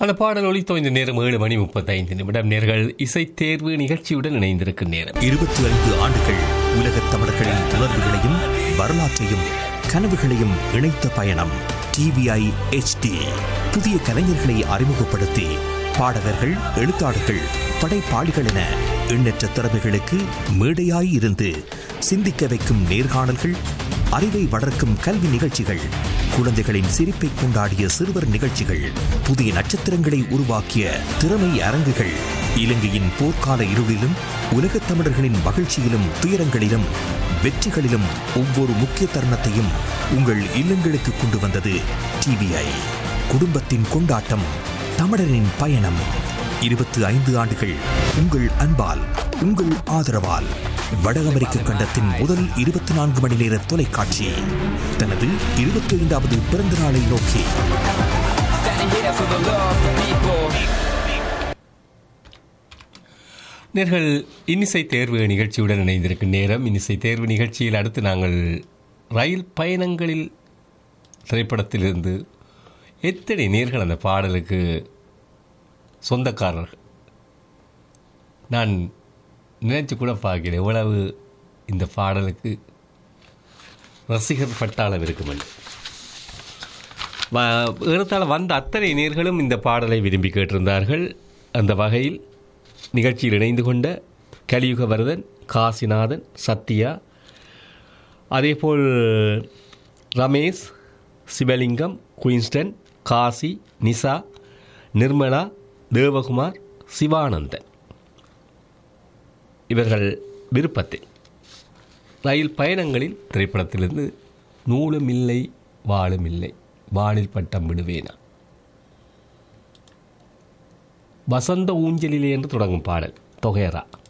அந்த பாடல் ஒலித்தோ இந்த நேரம் ஏழு மணி முப்பத்தைந்து நிமிடம் நேர்கள் இசை தேர்வு நிகழ்ச்சியுடன் இணைந்திருக்கும் நேரம் இருபத்தி ஐந்து ஆண்டுகள் உலகத் தமிழர்களின் உணர்வுகளையும் வரலாற்றையும் கனவுகளையும் இணைத்த பயணம் டிவிஐ HD புதிய கலைஞர்களை அறிமுகப்படுத்தி பாடகர்கள் எழுத்தாளர்கள் படைப்பாளிகள் என எண்ணற்ற திறமைகளுக்கு மேடையாய் இருந்து சிந்திக்க வைக்கும் நேர்காணல்கள் அறிவை வளர்க்கும் கல்வி நிகழ்ச்சிகள் குழந்தைகளின் சிரிப்பை கொண்டாடிய சிறுவர் நிகழ்ச்சிகள் புதிய நட்சத்திரங்களை உருவாக்கிய திறமை அரங்குகள் இலங்கையின் போர்க்கால இருளிலும் உலகத் தமிழர்களின் மகிழ்ச்சியிலும் துயரங்களிலும் வெற்றிகளிலும் ஒவ்வொரு முக்கிய தருணத்தையும் உங்கள் இல்லங்களுக்கு கொண்டு வந்தது டிவிஐ குடும்பத்தின் கொண்டாட்டம் தமிழரின் பயணம் இருபத்தி ஐந்து ஆண்டுகள் உங்கள் அன்பால் உங்கள் ஆதரவால் வட அமெரிக்க கண்டத்தின் முதல் இருபத்தி நான்கு மணி நேர தொலைக்காட்சி தனது இருபத்தி ஐந்தாவது பிறந்த நாளை நோக்கி Standing here for the love of people. நேர்கள் இன்னிசை தேர்வு நிகழ்ச்சியுடன் இணைந்திருக்கும் நேரம் இன்னிசை தேர்வு நிகழ்ச்சியில் அடுத்து நாங்கள் ரயில் பயணங்களில் திரைப்படத்திலிருந்து எத்தனை நேர்கள் அந்த பாடலுக்கு சொந்தக்காரர்கள் நான் நினைச்சு கூட பார்க்கிறேன் எவ்வளவு இந்த பாடலுக்கு ரசிகர் பட்டாளம் இருக்கும் என்று வ- ஏறத்தாழ வந்த அத்தனை நேர்களும் இந்த பாடலை விரும்பி கேட்டிருந்தார்கள் அந்த வகையில் நிகழ்ச்சியில் இணைந்து கொண்ட கலியுகவரதன் காசிநாதன் சத்யா அதேபோல் ரமேஷ் சிவலிங்கம் குயின்ஸ்டன் காசி நிசா நிர்மலா தேவகுமார் சிவானந்தன் இவர்கள் விருப்பத்தில் ரயில் பயணங்களில் திரைப்படத்திலிருந்து நூலும் இல்லை வாழும் இல்லை வானில் பட்டம் விடுவேனா வசந்த ஊஞ்சலிலே என்று தொடங்கும் பாடல் தொகையரா